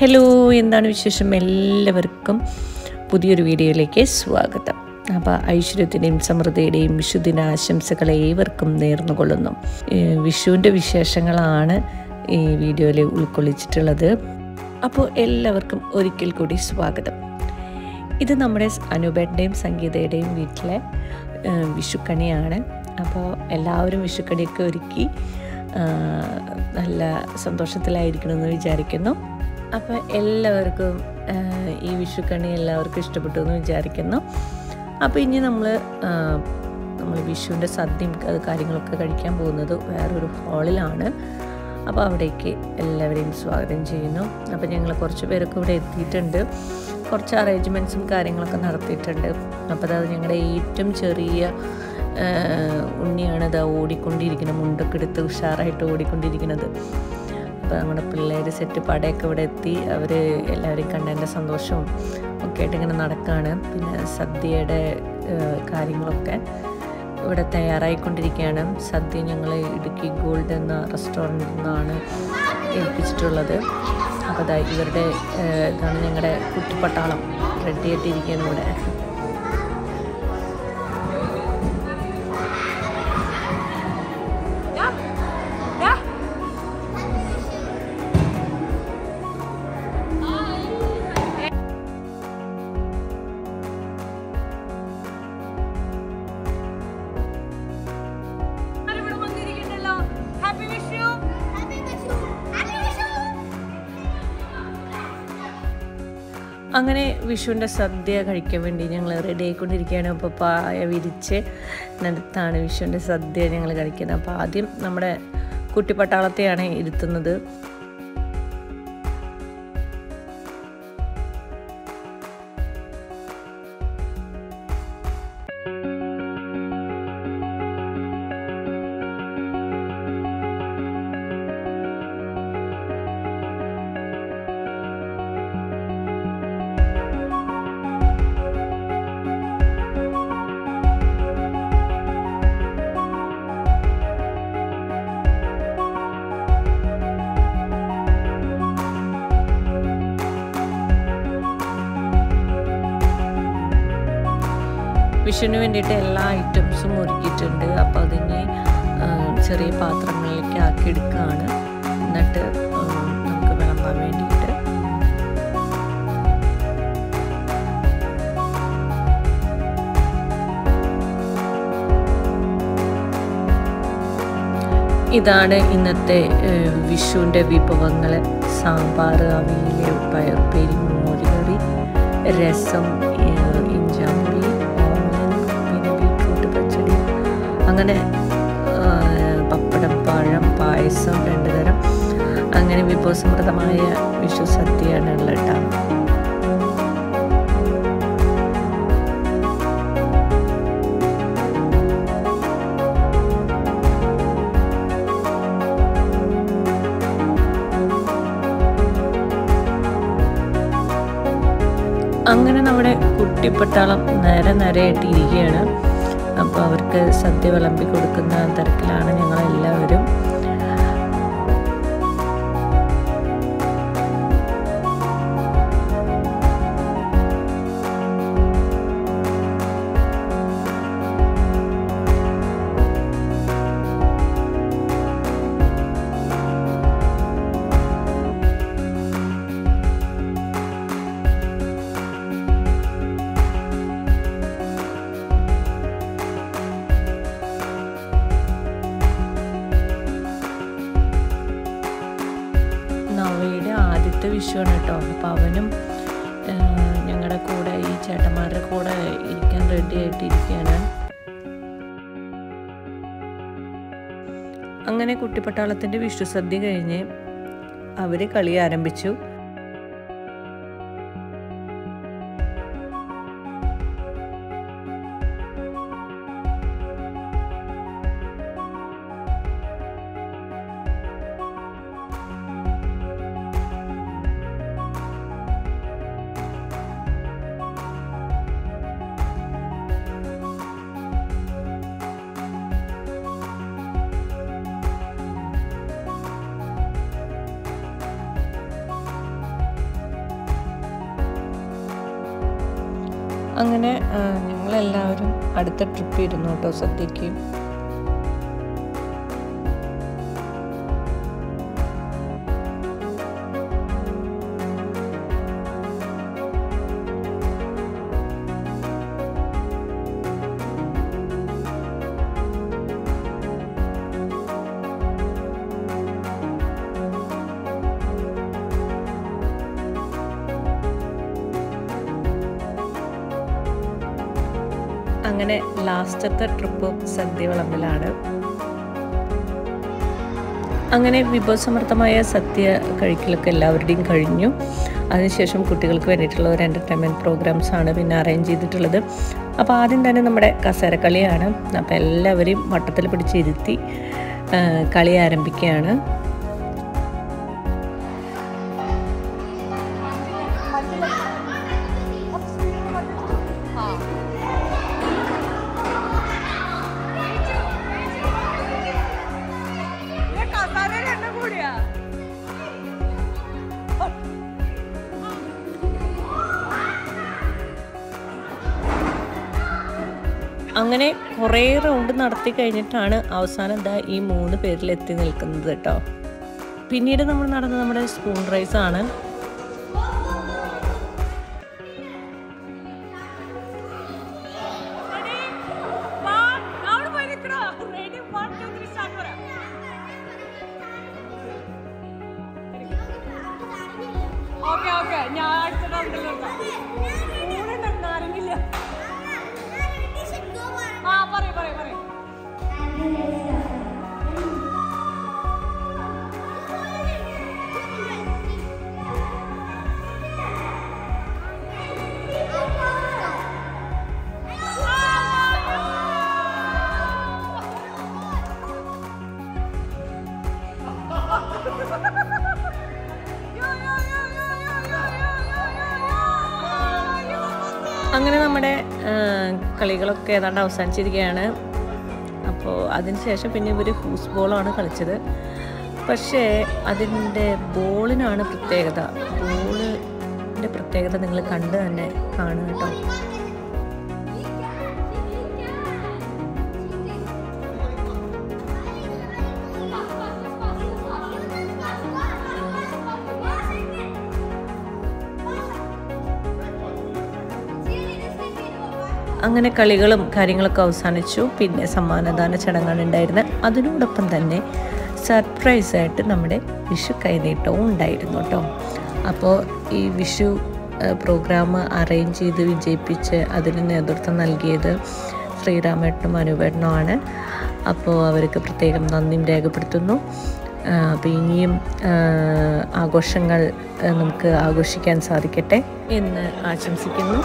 Hello എന്താണ് വിശേഷം എല്ലാവർക്കും പുതിയൊരു വീഡിയോയിലേക്ക് സ്വാഗതം അപ്പോൾ ഐശ്വര്യത്തിൻ്റെയും സമൃദ്ധിയുടെയും വിഷുദിന ആശംസകൾ ഏവർക്കും നേർന്നുകൊള്ളുന്നു ഈ വിഷുവിൻ്റെ വിശേഷങ്ങളാണ് ഈ വീഡിയോയിൽ ഉൾക്കൊള്ളിച്ചിട്ടുള്ളത് അപ്പോൾ എല്ലാവർക്കും ഒരിക്കൽ കൂടി സ്വാഗതം ഇത് നമ്മുടെ അനൂപേട്ടൻ്റെയും സംഗീതയുടെയും വീട്ടിലെ ഏഹ്, വിഷുക്കണിയാണ് അപ്പോൾ എല്ലാവരും വിഷുക്കണിയൊക്കെ ഒരുക്കി ആഹ്, നല്ല സന്തോഷത്തിലായിരിക്കണമെന്ന് വിചാരിക്കുന്നു അപ്പോൾ എല്ലാവർക്കും ആഹ്, ഈ വിഷുക്കണി എല്ലാവർക്കും ഇഷ്ടപ്പെട്ടു എന്ന് വിചാരിക്കുന്നു അപ്പോൾ ഇനി നമ്മൾ നമ്മൾ വിഷുവിൻ്റെ സദ്യയും അത് കാര്യങ്ങളൊക്കെ കഴിക്കാൻ പോകുന്നത് വേറൊരു ഹാളിലാണ് അപ്പോൾ അവിടേക്ക് എല്ലാവരെയും സ്വാഗതം ചെയ്യുന്നു അപ്പോൾ ഞങ്ങൾ കുറച്ച് പേരൊക്കെ ഇവിടെ എത്തിയിട്ടുണ്ട് കുറച്ച് അറേഞ്ച്മെൻറ്റ്സും കാര്യങ്ങളൊക്കെ നടത്തിയിട്ടുണ്ട് അപ്പോൾ അത് ഞങ്ങളുടെ ഏറ്റവും ചെറിയ ആ, ഉണ്ണിയാണ് ഇതാ ഓടിക്കൊണ്ടിരിക്കുന്നത് മുണ്ടൊക്കെ എടുത്ത് ഉഷാറായിട്ട് ഓടിക്കൊണ്ടിരിക്കുന്നത് അപ്പോൾ നമ്മുടെ പിള്ളേർ സെറ്റ് പടയൊക്കെ ഇവിടെ എത്തി അവർ എല്ലാവരെയും കണ്ടതിൻ്റെ സന്തോഷവും ഒക്കെ ആയിട്ട് ഇങ്ങനെ നടക്കുകയാണ് പിന്നെ സദ്യയുടെ ആ, കാര്യങ്ങളൊക്കെ ഇവിടെ തയ്യാറായിക്കൊണ്ടിരിക്കുകയാണ് സദ്യ ഞങ്ങൾ ഇടുക്കി ഗോൾഡ് എന്ന റെസ്റ്റോറൻറ്റിൽ നിന്നാണ് ഏൽപ്പിച്ചിട്ടുള്ളത് അപ്പോൾ അതാ ഇവരുടെ ഏഹ്, ഇതാണ് ഞങ്ങളുടെ കുട്ടിപ്പട്ടാളം റെഡി ആയിട്ടിരിക്കുകയാണ് ഇവിടെ ഇവിടെ വന്നിരിക്കുന്നല്ലോ ഹാപ്പി വിഷു അങ്ങനെ വിഷുവിൻ്റെ സദ്യ കഴിക്കാൻ വേണ്ടി ഞങ്ങൾ റെഡി ആയിക്കൊണ്ടിരിക്കുകയാണ് അപ്പോൾ പായ വിരിച്ച് നിലത്താണ് വിഷുവിൻ്റെ സദ്യ ഞങ്ങൾ കഴിക്കുന്നത് അപ്പോൾ ആദ്യം നമ്മുടെ കുട്ടിപ്പട്ടാളത്തെയാണ് ഇരുത്തുന്നത് വിഷുവിന് വേണ്ടിയിട്ട് എല്ലാ ഐറ്റംസും ഒരുക്കിയിട്ടുണ്ട് അപ്പോൾ അതിനെ ആ, ചെറിയ പാത്രങ്ങളിലേക്ക് ആക്കി എടുക്കുകയാണ് എന്നിട്ട് ആ, നമുക്ക് വിളമ്പാൻ വേണ്ടിയിട്ട് ഇതാണ് ഇന്നത്തെ ഏഹ്, വിഷുവിൻ്റെ വിഭവങ്ങൾ സാമ്പാർ അവിയൽ പയർപ്പേരി മോരുകറി രസം ഏഹ്, ഇഞ്ചാമ്പുളി ഓമൻ പിന്നെ ബീട്രൂട്ട് പച്ചടി അങ്ങനെ ആഹ്, പപ്പടം പഴം പായസം രണ്ട് തരം അങ്ങനെ വിഭവസമൃദ്ധമായ വിഷു സദ്യയാണ് ഉള്ളത് കേട്ടോ അങ്ങനെ നമ്മുടെ കുട്ടിപ്പട്ടാളം നേരെ നേരെയായിട്ട് ഇരിക്കുകയാണ് അപ്പോൾ അവർക്ക് സദ്യ വിളമ്പി കൊടുക്കുന്ന തിരക്കിലാണ് ഞങ്ങളെല്ലാവരും നവയുടെ ആദ്യത്തെ വിഷുവാണ് കേട്ടോ അപ്പോൾ അവനും ഞങ്ങളുടെ കൂടെ ഈ ചേട്ടന്മാരുടെ കൂടെ ഇരിക്കാൻ റെഡി ആയിട്ടിരിക്കുകയാണ് അങ്ങനെ കുട്ടിപ്പട്ടാളത്തിൻ്റെ വിഷു സദ്യ കഴിഞ്ഞ് അവർ കളി ആരംഭിച്ചു അങ്ങനെ ആ, ഞങ്ങളെല്ലാവരും അടുത്ത ട്രിപ്പ് ഇരുന്നു കേട്ടോ സദ്യക്ക് അങ്ങനെ ലാസ്റ്റത്തെ ട്രിപ്പ് സദ്യ വിളമ്പിലാണ് അങ്ങനെ വിഭവസമൃദ്ധമായ സദ്യ കഴിക്കലൊക്കെ എല്ലാവരുടെയും കഴിഞ്ഞു അതിനുശേഷം കുട്ടികൾക്ക് വേണ്ടിയിട്ടുള്ള ഒരു എൻ്റർടൈൻമെൻറ്റ് പ്രോഗ്രാംസ് ആണ് പിന്നെ അറേഞ്ച് ചെയ്തിട്ടുള്ളത് അപ്പോൾ ആദ്യം തന്നെ നമ്മുടെ കസേരക്കളിയാണ് അപ്പോൾ എല്ലാവരെയും വട്ടത്തിൽ പിടിച്ചിരുത്തി ആ, കളി ആരംഭിക്കുകയാണ് ये कसारे रहने കൂടിയാ അങ്ങനെ കുറേ റൗണ്ട് നടത്തി കഴിഞ്ഞിട്ടാണ് അവസാനം ദാ ഈ മൂന്ന് പേരിൽ എത്തി നിൽക്കുന്നത് കേട്ടോ പിന്നീട് നമ്മൾ നടന്നത് നമ്മുടെ സ്പൂൺ റൈസ് ആണ് Ready? One. അവിടെ പോയി നിൽക്കണോ? Ready? One, two, three, start പറയാം. Okay, okay. ഞാൻ അടുത്ത round ൽ നിർത്താം. ഊണുണ്ട്, നാരങ്ങില്ല. ആ, പറയ്, പറയ്, പറയ്. Yo, yo, yo, yo, yo, yo, yo, yo, yo, yo. Yo, അങ്ങനെ നമ്മുടെ ആ, കളികളൊക്കെ ഏതാണ്ട് അവസാനിച്ചിരിക്കുകയാണ് അപ്പോൾ അതിനുശേഷം പിന്നെ ഇവർ ഹൂസ് ബോളാണ് കളിച്ചത് പക്ഷേ അതിൻ്റെ ബോളിനാണ് പ്രത്യേകത ബോളിൻ്റെ പ്രത്യേകത നിങ്ങൾ കണ്ട് തന്നെ കാണുക കേട്ടോ അങ്ങനെ കളികളും കാര്യങ്ങളൊക്കെ അവസാനിച്ചു പിന്നെ സമ്മാനദാന ചടങ്ങാണ് ഉണ്ടായിരുന്നത് അതിനോടൊപ്പം തന്നെ സർപ്രൈസായിട്ട് നമ്മുടെ വിഷു കൈനീട്ടവും ഉണ്ടായിരുന്നു കേട്ടോ അപ്പോൾ ഈ വിഷു പ്രോഗ്രാം അറേഞ്ച് ചെയ്ത് വിജയിപ്പിച്ച് അതിന് നേതൃത്വം നൽകിയത് ശ്രീരാമേട്ടനും അനുപേട്ടനുമാണ് അപ്പോൾ അവർക്ക് പ്രത്യേകം നന്ദിയും രേഖപ്പെടുത്തുന്നു അപ്പോൾ ഇനിയും ആ, ആഘോഷങ്ങൾ ആ, നമുക്ക് ആഘോഷിക്കാൻ സാധിക്കട്ടെ എന്ന് ആശംസിക്കുന്നു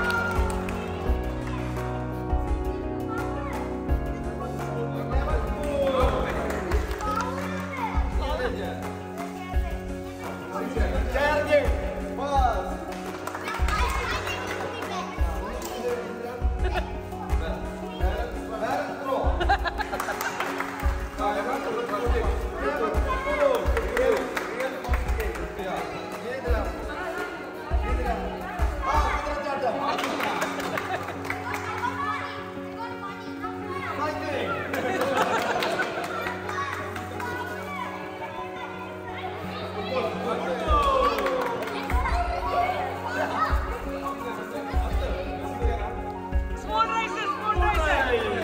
Spoon races, spoon races.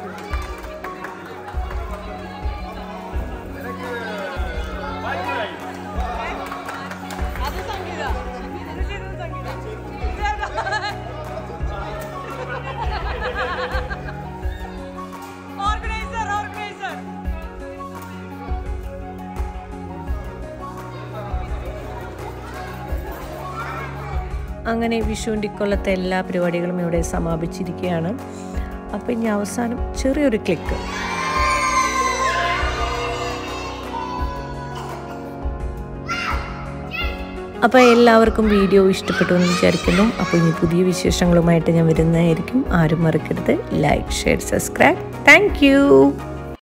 അത് സംഗീത ഇത് ചെയ്തത് സംഗീത ഓർഗനൈസർ ഓർഗനൈസർ അങ്ങനെ വിഷുവിൻ്റെ ഇക്കൊല്ലത്തെ എല്ലാ പരിപാടികളും ഇവിടെ സമാപിച്ചിരിക്കുകയാണ് അപ്പോൾ ഇനി അവസാനം ചെറിയൊരു ക്ലിക്ക് അപ്പോൾ എല്ലാവർക്കും വീഡിയോ ഇഷ്ടപ്പെട്ടു എന്ന് വിചാരിക്കുന്നു അപ്പോൾ ഇനി പുതിയ വിശേഷങ്ങളുമായിട്ട് ഞാൻ വരുന്നതായിരിക്കും ആരും മറക്കരുത് ലൈക്ക് ഷെയർ സബ്സ്ക്രൈബ് താങ്ക്